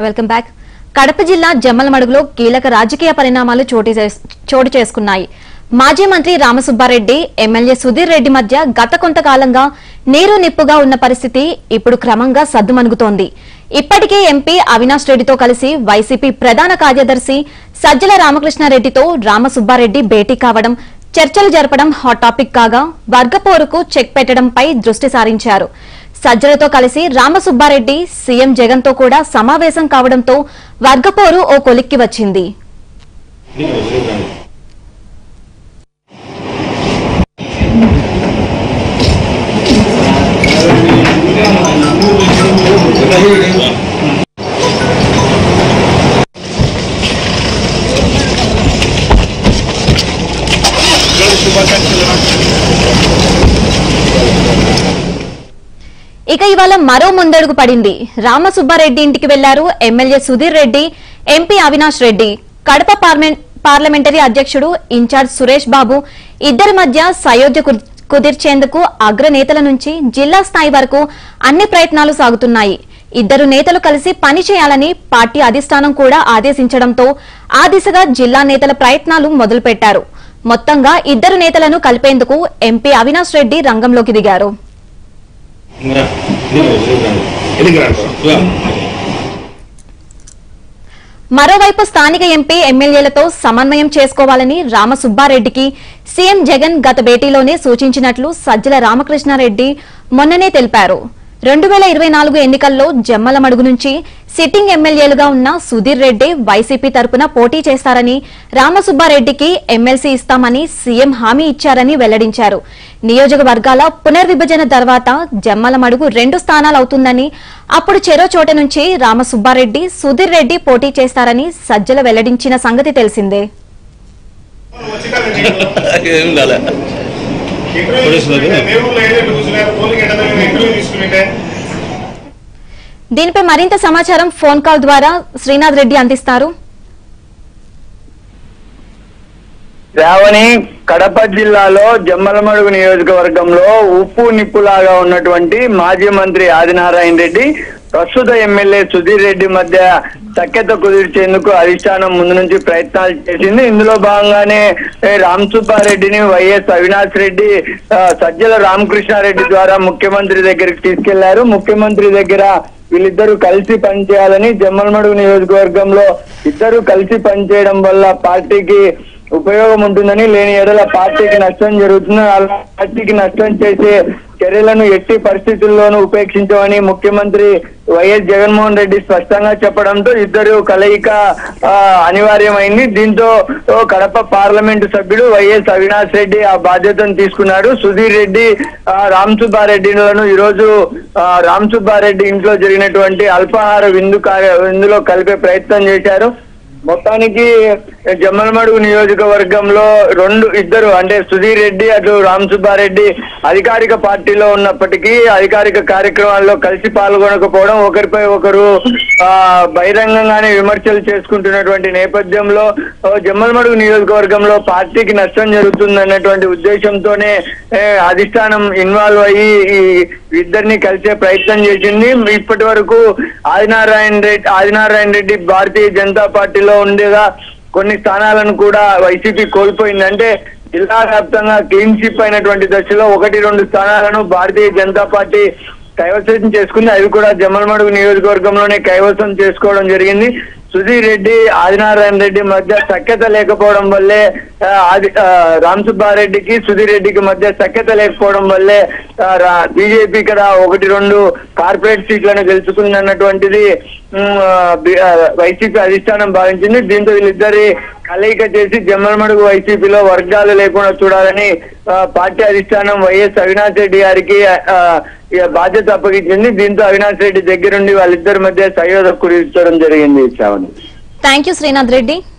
welcome back Kadapa జిల్లా జమ్మలమడుగులో కీలక రాజకీయ పరిణామాలు చోటు చేస్- చోటు చేసుకున్నాయి మాజీ మంత్రి రామసుబ్బారెడ్డి ఎమ్మెల్యే సుధీర్ రెడ్డి మధ్య గత కొంతకాలంగా నీరు నిప్పుగా ఉన్న పరిస్థితి ఇప్పుడు క్రమంగా సద్దుమణుగుతోంది ఇప్పటికే ఎంపీ అవినాష్ రెడ్డితో కలిసి వైసీపీ ప్రధాన కార్యదర్శి సజ్జల రామకృష్ణారెడ్డితో రామసుబ్బారెడ్డి భేటీ కావడం చర్చలు జరపడం హాట్ టాపిక్ కాగా వర్గపోరుకు చెక్ పెట్టడంపై దృష్టి సారించారు సజ్జలతో కలిసి రామసుబ్బారెడ్డి సీఎం జగన్ తో కూడా సమావేశం కావడంతో వర్గపోరు ఓ కొలిక్కి వచ్చింది ఇక ఇవాళ మరో ముందడుగు పడింది రామసుబ్బారెడ్డి ఇంటికి వెళ్లారు MLA Sudheer Reddy MP Avinash Reddy Kadapa parliament parliamentary అధ్యక్షుడు ఇన్ఛార్జ్ సురేష్ బాబు ఇద్దరి మధ్య సయోధ్య కుర్- కుదిర్చేందుకు అగ్రనేతల నుంచి జిల్లా స్థాయి వరకు అన్ని ప్రయత్నాలు సాగుతున్నాయి ఇద్దరు నేతలు కలిసి పని చేయాలని పార్టీ అధిష్టానం కూడా ఆదేశించడంతో ఆ దిశగా జిల్లా నేతల ప్రయత్నాలు మొదలుపెట్టారు మొత్తంగా ఇద్దరు నేతలను కలిపేందుకు ఎంపీ అవినాష్ రెడ్డి రంగంలోకి దిగారు మరోవైపు స్థానిక ఎంపీ ఎమ్మెల్యేలతో సమన్వయం చేసుకోవాలని రామసుబ్బారెడ్డికి సీఎం జగన్ గత భేటీలోనే సూచించినట్లు సజ్జల రామకృష్ణారెడ్డి మొన్ననే తెలిపారు రెండు వేల ఇరవై నాలుగు ఎన్నికల్లో జమ్మలమడుగు నుంచి సిట్టింగ్ ఎమ్మెల్యేలుగా ఉన్న సుధీర్ రెడ్డి వైసీపీ తరపున పోటీ చేస్తారని రామసుబ్బారెడ్డికి ఎమ్మెల్సీ ఇస్తామని సీఎం హామీ ఇచ్చారని వెల్లడించారు నియోజకవర్గాల పునర్విభజన తర్వాత జమ్మలమడుగు రెండు స్థానాలవుతుందని అప్పుడు చెరో చోట నుంచి రామసుబ్బారెడ్డి సుధీర్ రెడ్డి పోటీ చేస్తారని సజ్జల వెల్లడించిన సంగతి తెలిసిందే ఏం ఉండాలి ఇంటర్వ్యూ తీసుకుంటే మేము లేదు చూసినారు పోలింగ్ ఎట్లా ఇంటర్వ్యూ తీసుకుంటే దీనిపై మరింత సమాచారం ఫోన్ కాల్ ద్వారా శ్రీనాథ్ రెడ్డి అందిస్తారు శ్రావణి కడప జిల్లాలో జమ్మలమడుగు నియోజకవర్గంలో ఉప్పు నిప్పులాగా ఉన్నటువంటి మాజీ మంత్రి ఆదినారాయణ రెడ్డి ప్రస్తుత ఎమ్మెల్యే సుధీర్ రెడ్డి మధ్య సఖ్యత కుదిర్చేందుకు అధిష్టానం ముందు నుంచి ప్రయత్నాలు చేసింది ఇందులో భాగంగానే ఏ, రామ్ సుబ్బారెడ్డిని వైఎస్ అవినాష్ రెడ్డి ఆ, సజ్జల రామకృష్ణారెడ్డి ద్వారా ముఖ్యమంత్రి దగ్గరికి తీసుకెళ్లారు ముఖ్యమంత్రి దగ్గర వీళ్ళిద్దరూ కలిసి పనిచేయాలని జమ్మలమడుగు నియోజకవర్గంలో ఇద్దరు కలిసి పనిచేయడం వల్ల పార్టీకి ఉపయోగం ఉంటుందని లేని ఎడల పార్టీకి నష్టం జరుగుతుంది అలా పార్టీకి నష్టం చేసే చర్యలను ఎట్టి పరిస్థితుల్లోనూ ఉపేక్షించమని ముఖ్యమంత్రి వైఎస్ జగన్మోహన్ రెడ్డి స్పష్టంగా చెప్పడంతో ఇద్దరు కలయిక ఆ, అనివార్యమైంది దీంతో ఓ, కడప పార్లమెంటు సభ్యుడు వైఎస్ అవినాష్ రెడ్డి ఆ బాధ్యతను తీసుకున్నాడు సుధీర్ రెడ్డి ఆ, రామ్ సుబ్బారెడ్డిలను ఈ రోజు ఆ, రామ్ సుబ్బారెడ్డి ఇంట్లో జరిగినటువంటి అల్పాహార విందు కార్య విందులో కలిపే ప్రయత్నం చేశారు మొత్తానికి జమ్మలమడుగు నియోజకవర్గంలో రెండు ఇద్దరు అంటే సుధీర్ రెడ్డి అటు రామ్ సుబ్బారెడ్డి అధికారిక పార్టీలో ఉన్నప్పటికీ అధికారిక కార్యక్రమాల్లో కలిసి పాల్గొనకపోవడం ఒకరిపై ఒకరు ఆ బహిరంగంగానే విమర్శలు చేసుకుంటున్నటువంటి నేపథ్యంలో ఆ, జమ్మలమడుగు నియోజకవర్గంలో పార్టీకి నష్టం జరుగుతుంది అన్నటువంటి ఉద్దేశంతోనే ఏ, అధిష్టానం ఇన్వాల్వ్ అయ్యి ఈ ఇద్దరిని కలిసే ప్రయత్నం చేసింది ఇప్పటి వరకు ఆదినారాయణ రెడ్డి ఆదినారాయణ రెడ్డి భారతీయ జనతా పార్టీలో ఉండేగా కొన్ని స్థానాలను కూడా వైసీపీ కోల్పోయింది అంటే జిల్లా వ్యాప్తంగా క్లీన్ షిప్ అయినటువంటి దశలో ఒకటి రెండు స్థానాలను భారతీయ జనతా పార్టీ కైవసం చేసుకుంది అవి కూడా జమ్మలమడుగు నియోజకవర్గంలోనే కైవసం చేసుకోవడం జరిగింది సుధీర్ రెడ్డి ఆదినారాయణ రెడ్డి మధ్య సఖ్యత లేకపోవడం వల్లే ఆ, ఆది ఆ, రామ్ సుబ్బారెడ్డికి సుధీర్ రెడ్డికి మధ్య సఖ్యత లేకపోవడం వల్లే బీజేపీ ఇక్కడ ఒకటి రెండు కార్పొరేట్ సీట్లను గెలుచుకుంది అన్నటువంటిది ఉమ్, ఆ, బి- ఆ, వైసీపీ అధిష్టానం భావించింది దీంతో వీళ్ళిద్దరి కలయిక చేసి జమ్మలమడుగు వైసీపీలో వర్గాలు లేకుండా చూడాలని ఆ, పార్టీ అధిష్టానం వైఎస్ అవినాష్ రెడ్డి గారికి ఆ, ఇక బాధ్యత అప్పగించింది దీంతో అవినాష్ రెడ్డి దగ్గరుండి వాళ్ళిద్దరి మధ్య సయోధ కురించడం జరిగింది శ్రావణి థ్యాంక్ యూ శ్రీనాథ్ రెడ్డి